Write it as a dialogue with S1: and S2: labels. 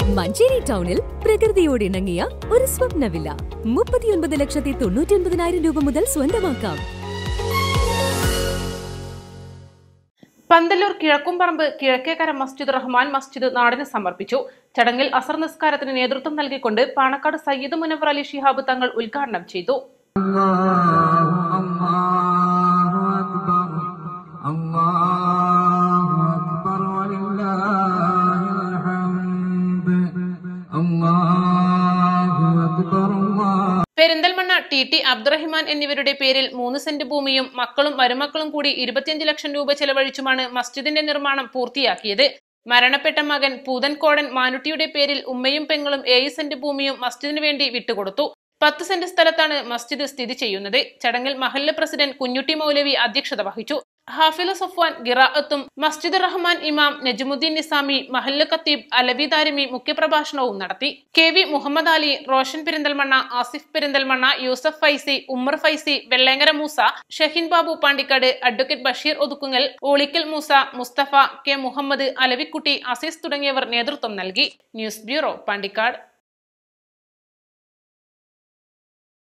S1: മഞ്ചേരി ടൗണിൽ പ്രകൃതിയോട് ഇണങ്ങിയ ഒരു സ്വപ്ന വില്ല മുപ്പത്തിയൊൻപത് ലക്ഷത്തി തൊണ്ണൂറ്റി ഒൻപതിനായിരം രൂപ മുതൽ സ്വന്തമാക്കാം
S2: പന്തല്ലൂർ കിഴക്കുംപറമ്പ് കിഴക്കേക്കര മസ്ജിദ് റഹ്മാൻ മസ്ജിദ് നാടിന് സമർപ്പിച്ചു ചടങ്ങിൽ അസർ നിസ്കാരത്തിന് നേതൃത്വം നൽകിക്കൊണ്ട് പാണക്കാട് സയ്യിദ് മുനവർ അലി ശിഹാബ് തങ്ങൾ ഉദ്ഘാടനം ചെയ്തു
S3: الله أكبر ولله الحمد الله أكبر الله
S2: പെരിന്തൽമണ്ണ ടി ടി അബ്ദുറഹിമാൻ എന്നിവരുടെ പേരിൽ മൂന്ന് സെന്റ് ഭൂമിയും മക്കളും മരുമക്കളും കൂടി ഇരുപത്തിയഞ്ച് ലക്ഷം രൂപ ചെലവഴിച്ചുമാണ് മസ്ജിദിന്റെ നിർമ്മാണം പൂർത്തിയാക്കിയത് മരണപ്പെട്ട മകൻ പൂതൻകോടൻ മാനുട്ടിയുടെ പേരിൽ ഉമ്മയും പെങ്ങളും ഏഴ് സെന്റ് ഭൂമിയും മസ്ജിദിന് വേണ്ടി വിട്ടുകൊടുത്തു പത്ത് സെന്റ് സ്ഥലത്താണ് മസ്ജിദ് സ്ഥിതി ചെയ്യുന്നത് ചടങ്ങിൽ മഹല്ല് പ്രസിഡന്റ് കുഞ്ഞുട്ടി മൗലവി അധ്യക്ഷത വഹിച്ചു ഹാഫില സഫ്വാൻ ഗിറാഅത്തും മസ്ജിദ് റഹ്മാൻ ഇമാം നജമുദ്ദീൻ നിസാമി മഹല്ല് ഖത്തീബ് അലവി ദാരിമി മുഖ്യപ്രഭാഷണവും നടത്തി K V Muhammad Ali Roshan Perinthalmanna Asif Perinthalmanna Yusuf Faizy Ummer Faizy Vellenkara Moosa Shaheen Babu Pandikkad advocate Basheer Othukkungal Olikkal Moosa Musthafa K Muhammad Alavikutty Aziz തുടങ്ങിയവർ നേതൃത്വം നൽകി ന്യൂസ് ബ്യൂറോ പാണ്ടിക്കാട്